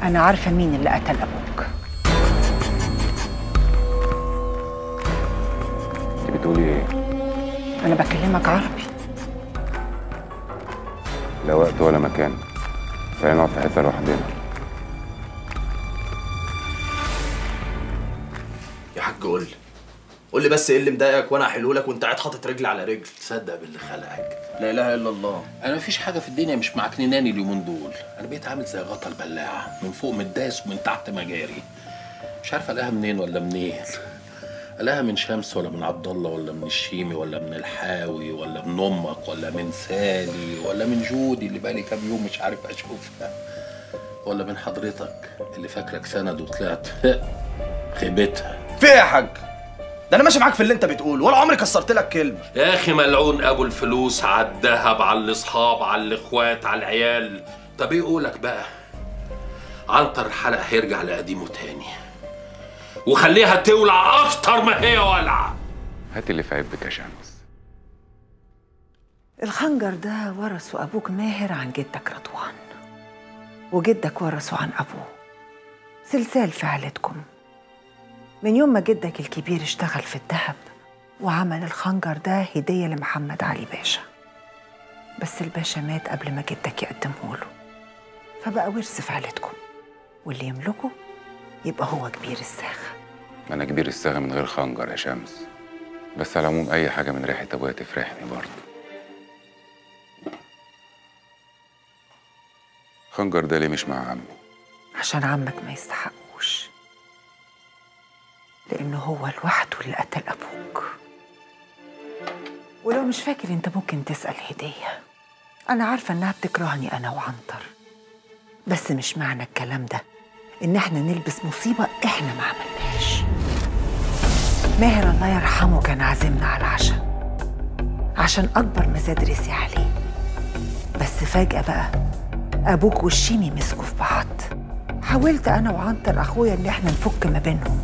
انا عارفه مين اللي قتل ابوك انت بتقولي ايه انا بكلمك عربي لا وقت ولا مكان خلينا نقعد في حته لوحدنا يا حاج قول لي قول لي بس ايه اللي مضايقك وانا هحله لك وانت قاعد حاطط رجل على رجل تصدق باللي خلقك لا اله الا الله انا مفيش حاجه في الدنيا مش معكنناني اليومين دول انا بقيت عامل زي غطا البلاعه من فوق متداس ومن تحت مجاري مش عارف الاقيها منين ولا منين الاقيها من شمس ولا من عبد الله ولا من الشيمي ولا من الحاوي ولا من امك ولا من سالي ولا من جودي اللي بقالي كام يوم مش عارف اشوفها ولا من حضرتك اللي فاكرك سند وطلعت خيبتها في ايه يا حاج ده انا ماشي معاك في اللي انت بتقوله ولا عمري كسرت لك كلمه يا اخي ملعون ابو الفلوس على الذهب على الاصحاب على الاخوات على العيال طب ايه قولك بقى عنتر الحلق هيرجع لقديمه تاني وخليها تولع اكتر ما هي والعه هاتي اللي في عيبك يا شمس الخنجر ده ورثه ابوك ماهر عن جدك رضوان وجدك ورثه عن ابوه سلسال في عيلتكم من يوم ما جدك الكبير اشتغل في الذهب وعمل الخنجر ده هدية لمحمد علي باشا بس الباشا مات قبل ما جدك يقدمه له فبقى ورث في عيلتكم واللي يملكه يبقى هو كبير الساخة انا كبير الساغه من غير خنجر يا شمس بس على العموم اي حاجه من ريحه ابويا تفرحني برضه خنجر ده ليه مش مع عمي عشان عمك ما يستحقوش لأنه هو لوحده اللي قتل أبوك ولو مش فاكر أنت ممكن تسأل هدية أنا عارفة إنها بتكرهني أنا وعنتر بس مش معنى الكلام ده إن إحنا نلبس مصيبة إحنا ما عملناش ماهر الله يرحمه كان عازمنا على العشاء عشان أكبر مزاد رسي عليه بس فجأة بقى أبوك والشيمي مسكوا في بعض حاولت أنا وعنتر أخويا إن إحنا نفك ما بينهم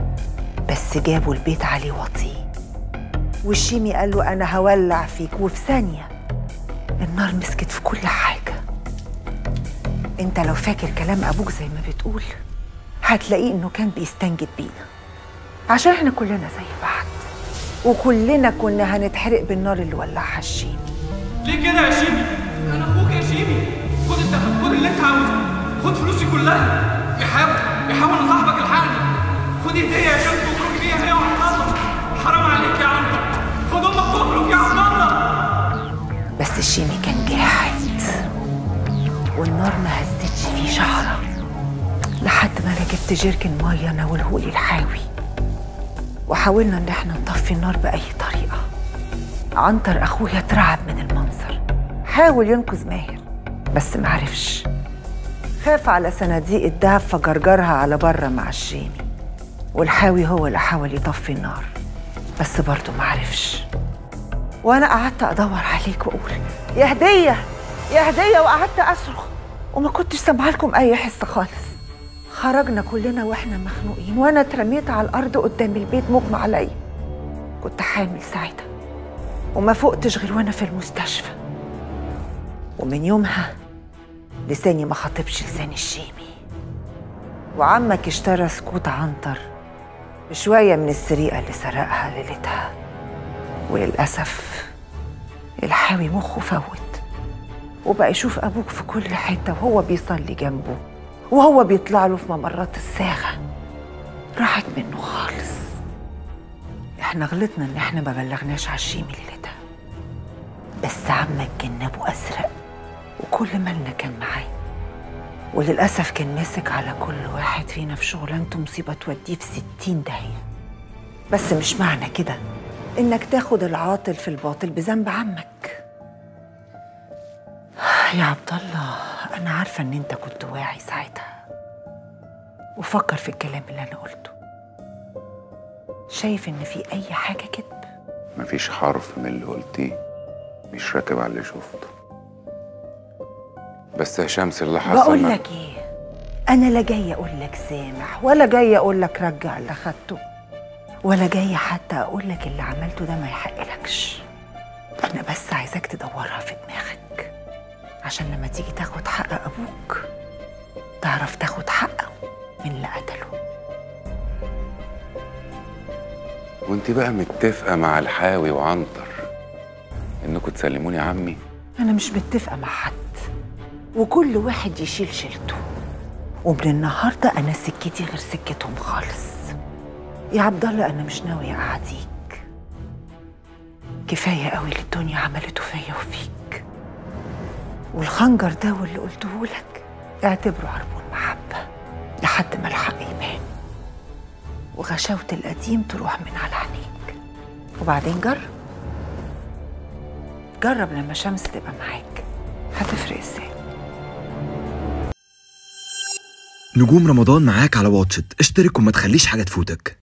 بس جابوا البيت عليه وطيه والشيمي قال له أنا هولع فيك وفي ثانية النار مسكت في كل حاجة أنت لو فاكر كلام أبوك زي ما بتقول هتلاقيه إنه كان بيستنجد بينا عشان إحنا كلنا زي بعض وكلنا كنا هنتحرق بالنار اللي ولعها الشيمي ليه كده يا شيمي؟ انا اخوك يا شيمي خد انت خد اللي انت عاوزه خد فلوسي كلها يحاول يحاول انا صاحبك الحقني خد هديه يا شمس واخرج بيها هي وعبد الله حرام عليك يا عم خد امك تخرج يا عبد الله بس الشيمي كان جاحد والنار ما هزتش فيه شعرة لحد ما انا جبت جيركن ميه ناولهولي الحاوي وحاولنا ان احنا نطفي النار باي طريقه عنتر اخويا اترعب من المنظر حاول ينقذ ماهر بس معرفش خاف على صناديق الدهب فجرجرها على بره مع الشيمي والحاوي هو اللي حاول يطفي النار بس برضه معرفش وانا قعدت ادور عليك واقول يا هديه يا هديه وقعدت اصرخ وما كنتش سامعه لكم اي حس خالص خرجنا كلنا واحنا مخنوقين وانا اترميت على الارض قدام البيت مغمى عليا كنت حامل ساعتها وما فقتش غير وانا في المستشفى ومن يومها لساني ما خاطبش لسان الشيمي وعمك اشترى سكوت عنتر بشويه من السرقه اللي سرقها ليلتها وللاسف الحاوي مخه فوت وبقى يشوف ابوك في كل حته وهو بيصلي جنبه وهو بيطلع له في ممرات الساغه راحت منه خالص احنا غلطنا ان احنا ما بلغناش على الشيمي ليلتها بس عمك جنبه ازرق وكل مالنا كان معاه وللأسف كان ماسك على كل واحد فينا في شغلانته مصيبة توديه في ستين داهية بس مش معنى كده إنك تاخد العاطل في الباطل بذنب عمك يا عبد الله أنا عارفة إن أنت كنت واعي ساعتها وفكر في الكلام اللي أنا قلته شايف إن في أي حاجة كذب مفيش حرف من اللي قلتيه مش راكب على اللي شفته بس يا شمس اللي حصل بقول ما- لك ايه انا لا جايه اقول لك سامح ولا جايه اقول لك رجع اللي خدته ولا جايه حتى اقول لك اللي عملته ده ما يحقلكش انا بس عايزاك تدورها في دماغك عشان لما تيجي تاخد حق ابوك تعرف تاخد حقه من اللي قتله وانت بقى متفقه مع الحاوي وعنتر انكم تسلموني عمي أنا مش متفقة مع حد وكل واحد يشيل شيلته ومن النهاردة أنا سكتي غير سكتهم خالص يا عبد الله أنا مش ناوية أعاديك كفاية قوي اللي الدنيا عملته فيا وفيك والخنجر ده واللي قلته لك اعتبره عربون محبة لحد ما الحق يبان وغشاوة القديم تروح من على عينيك وبعدين جرب جرب لما شمس تبقى معاك هتفرق ازاي نجوم رمضان معاك على واتشت اشترك وما تخليش حاجة تفوتك